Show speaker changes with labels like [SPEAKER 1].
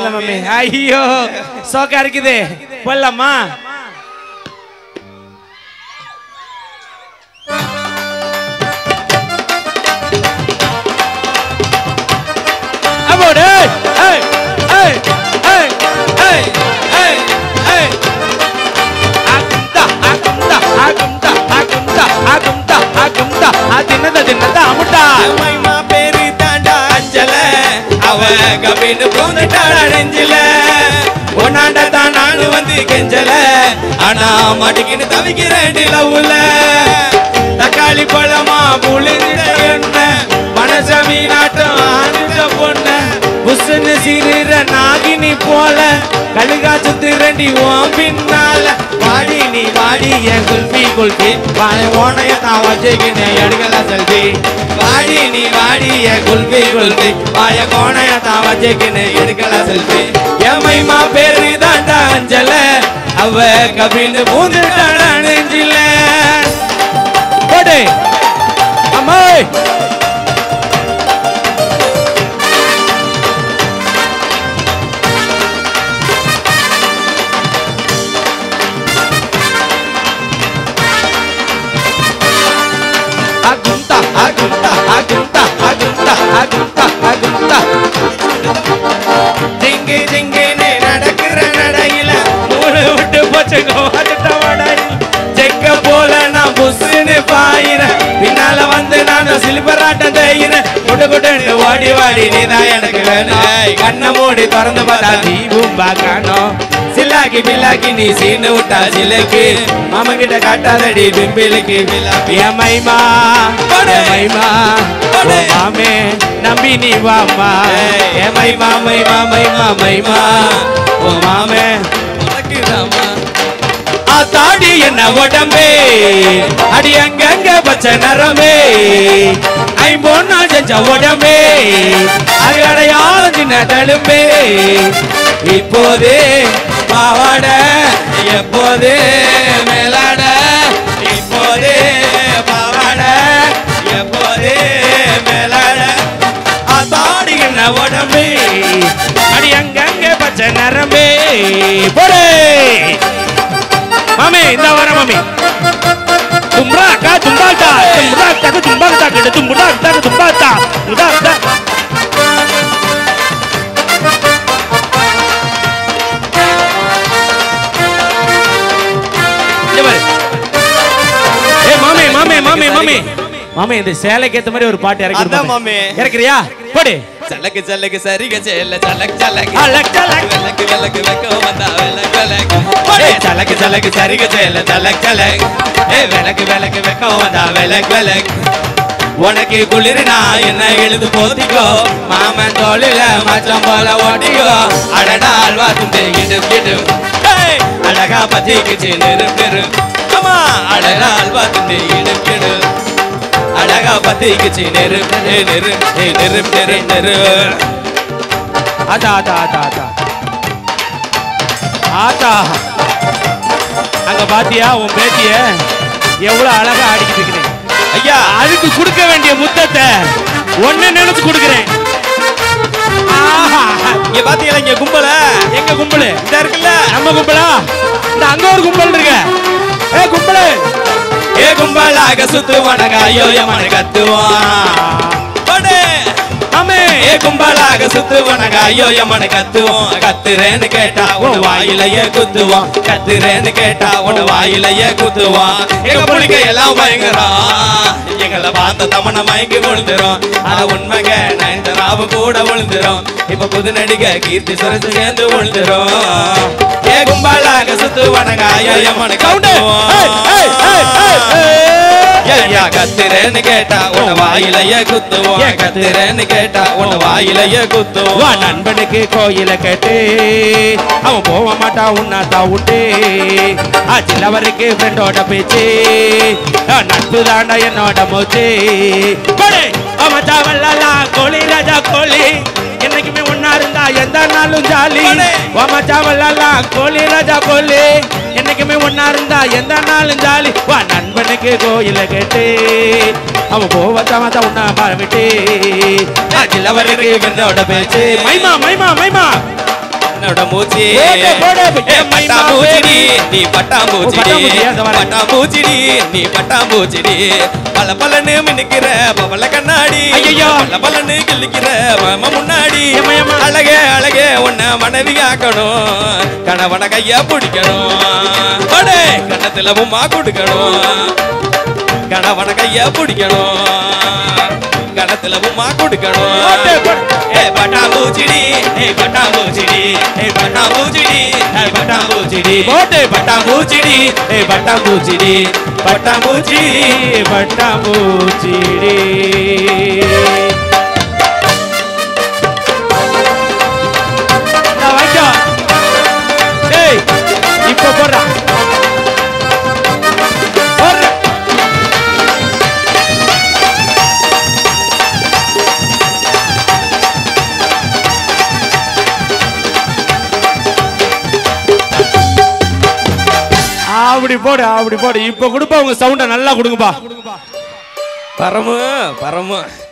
[SPEAKER 1] Mummy ஐயோ சோக்கா இருக்குது போடலாமா அம்மோடு ஏய் ஏய் ஏய் ஏய் ஏய் ஏய் ஆகும்தா ஆகும்தா ஆகும்தா ஆகும்தா ஆகும்தா ஆகும்தா ஆ தின்னத தின்னத அமுட்டா
[SPEAKER 2] மைமா பேரு தாண்டா அஞ்சல அவ கபின்னு பூந்துட்டாடா நெஞ்சில ஒன்னாண்ட தான் நானு வந்து கெஞ்சல ஆனா மாட்டிக்கின்னு தவிக்கிறேன் நிலவுல தக்காளி பழமா புளிஞ்சிட என்ன மனச மீனாட்டம் ஆனந்த பொண்ண
[SPEAKER 1] புஷ்ன்னு சிறுற நாகினி போல கழுகா சுத்துறண்டி ஓம் பின்னால வாடி நீ வாடி என் குல்பி குல்பி வாழை ஓனைய நான் வச்சுக்கினேன் எடுக்கல செல்வி வாடி நீ வாடி என் குல்பி குல்பி வாய கோணைய தான் வச்சுக்கினேன் எடுக்கல செல்வி
[SPEAKER 2] என் மைமா பேரு தாண்டா அஞ்சல அவ கபின்னு பூந்துட்டாடா நெஞ்சில
[SPEAKER 1] போடு அம்மாய் அகுந்தா அகுந்தா அகுந்தா அகுந்தா அகுந்தா அகுந்தா
[SPEAKER 2] ஜிங்கு ஜிங்குன்னு நடக்கிற நடையில
[SPEAKER 1] மூணு விட்டு போச்சுங்க
[SPEAKER 2] செக்க போல நான் புஸ்ஸுன்னு பாயிறேன் பின்னால வந்து நான் சிலிப்பர் ஆட்டம் தேயிறேன் குட்டு குட்டுன்னு ஓடி வாடி நீதான் எனக்கு வேணும் ஏய், கண்ணை மூடி திறந்து பார்த்தா நீ
[SPEAKER 1] பூம்பா காணோம்
[SPEAKER 2] சில்லாக்கி பில்லாக்கி நீ சீனு விட்டா சிலைக்கு மாமன் கிட்ட காட்டாதடி பிம்பிலுக்கு பில்லாக்கி
[SPEAKER 1] என் மைமா
[SPEAKER 2] போடு.
[SPEAKER 1] என் மைமா
[SPEAKER 2] போடு.
[SPEAKER 1] ஓ மாமே நம்பி நீ வாமா
[SPEAKER 2] ஏ மைமா மைமா மைமா மைமா ஓ மாமே உனக்குதாம்மா ஆத்தாடி என்ன உடம்பே அடி அங்கங்க பச்சை நரமே ஐம்பொன்னா செஞ்ச உடம்பே அது அடையாளம் சின்ன தழும்பே இப்போதே பாவாட எப்போதே மேலாட இப்போதே பாவாட எப்போதே மேலாட ஆத்தாடி என்ன உடம்பே
[SPEAKER 1] அடி அங்கங்க பச்சை நரம்பே போடு மாமே இந்த வர மாமி தும்ராக்கா தும்பாத்தா தும்ராக்கா தும்பாத்தா கிட்ட தும்புடாத்தா தும்பாத்தா உடாத்தா இங்க பாரு. ஏய் மாமே மாமே மாமே மாமே மாமே இந்த சேலைக்கு ஏத்த மாதிரி ஒரு பாட்டு இறக்கி
[SPEAKER 2] அதான் மாமே.
[SPEAKER 1] இறக்குறியா போடு
[SPEAKER 2] சலக்கு சலக்கு சரிக செல்ல சலக் சலக்கு
[SPEAKER 1] அலக் சலக்.
[SPEAKER 2] விளக்கு விளக்கு வெக்க வந்தா விளக்கு விளக்கு ஏய் சலக்கு சலக்கு சரிக செல்ல சலக் சலக் ஏய் விளக்கு விளக்கு வெக்க வந்தா விளக்கு விளக்கு உனக்கு குளிர்னா என்ன எழுது போத்திக்கோ மாமன் தோளில மச்சம் போல ஓட்டிக்கோ அடடா அல்வா துண்டு இடு இடு ஏய், அழகா பத்திக்குச்சு நிறு நிறு அம்மா அழகா அல்வா துண்டு இடு இடு அழகா பத்திக்குச்சு நெரு நெரு நெரு ஏய், நெரு நெரு நெரு
[SPEAKER 1] ஆத்தா ஆத்தா ஆத்தா ஆத்தா ஆத்தா அங்க பாத்தியா உன் பேத்திய எவ்வளவு அழகா ஆடிக்கிட்டு இருக்கிறேன்
[SPEAKER 2] ஐயா
[SPEAKER 1] அதுக்கு கொடுக்க வேண்டிய முத்தத்தை ஒண்ணு நினைச்சு கொடுக்கிறேன் ஆஹா
[SPEAKER 2] இங்க பாத்தீங்களா இங்க கும்பல
[SPEAKER 1] எங்க கும்பலு
[SPEAKER 2] இந்த இருக்குல்ல
[SPEAKER 1] நம்ம கும்பலா இந்த அங்க ஒரு கும்பல் இருக்க ஏ கும்பலு
[SPEAKER 2] ஏ கும்பலாக சுத்துவானங்க ஐயோ யமன கத்துவான் போடு.
[SPEAKER 1] ஆமே
[SPEAKER 2] ஏ கும்பலாக சுத்துவானங்க ஐயோ யமன கத்துவோம் கத்துறேன்னு கேட்டா உன் வாயிலையே குத்துவான் கத்துறேன்னு கேட்டா உன் வாயிலையே குத்துவான் எங்க புளிக்க எல்லாம் பயங்கரம் எங்களை பார்த்த தமன மயங்கி விழுந்துரும் ஆனா உண்மைங்க நயன்தராவு கூட விழுந்துரும் இப்ப புது நடிகை கீர்த்தி சுரசு சேர்ந்து விழுந்துரும் ஏ கும்பலாக சுத்துவானங்க ஐயோ யமன ஐயா கத்துறேன்னு கேட்டா உன் வாயிலையே குத்துவோம் கத்துறேன்னு கேட்டா உன் வாயிலையே
[SPEAKER 1] வா
[SPEAKER 2] குத்துவோம்
[SPEAKER 1] நண்பனுக்கு கோயில கேட்டு அவன் போக மாட்டான் உன்னாத்தா விட்டு சின்னவருக்கு ஃப்ரெண்டோட பேச்சு ஆ, நட்பு தாண்டா என்னோட மூச்சு கொடு மச்சா வல்லலாம் கோழி ராஜா கோழி என்னைக்குமே ஒன்னா இருந்தா எந்த நாளும் ஜாலி
[SPEAKER 2] கொடு.
[SPEAKER 1] மச்சா வல்லலாம் கோழி ராஜா கோழி என்னைக்குமே ஒன்னா இருந்தா எந்த நாளும் ஜாலி வா நண்பனுக்கு கோயில கேட்டு அவன் போவத்தா மத்தா உன்னா பாரமிட்டு
[SPEAKER 2] சிலவருக்கு ஃப்ரெண்டோட பேச்சு
[SPEAKER 1] மைமா மைமா மைமா
[SPEAKER 2] என்னோட மூச்சி
[SPEAKER 1] போடு, போடு.
[SPEAKER 2] ஏ பட்டாம்பூச்சிடி நீ பட்டாம்பூச்சிடி
[SPEAKER 1] பட்டாம்பூச்சியா? இந்த வரேன்.
[SPEAKER 2] பட்டாம்பூச்சிடி நீ பட்டாம்பூச்சிடி பல பலன்னு மினுக்கிற பவள கண்ணாடி
[SPEAKER 1] ஐயையோ.
[SPEAKER 2] பல பலன்னு கிள்ளிக்கிற மாமா முன்னாடி
[SPEAKER 1] ஏம்மா, ஏம்மா.
[SPEAKER 2] அழகே அழகே உன்னை மனைவி ஆக்கணும் கணவன கைய பிடிக்கணும் அடே கண்ணத்துல உமா கொடுக்கணும் கணவன கைய பிடிக்கணும் கணத்துல உமா கொடுக்கணும்
[SPEAKER 1] போடு, போடு.
[SPEAKER 2] ஏ பட்டாம்பூச்சிடி ஏ பட்டாம்பூச்சிடி ஏ பட்டாம்பூச்சிடி ஏ பட்டாம்பூச்சிடி
[SPEAKER 1] போட்டு
[SPEAKER 2] பட்டாம்பூச்சிடி ஏ பட்டாம்பூச்சிடி பட்டாம்பூச்சிடி
[SPEAKER 1] பட்டாம்பூச்சிடி இந்தா வாங்கிக்கோ. டேய், இப்ப போடுறா. போடுறா. அப்படி போடு அப்படி போடு இப்ப கொடுப்பா உங்க சவுண்ட நல்லா கொடுங்கப்பா
[SPEAKER 2] பரமு பரமு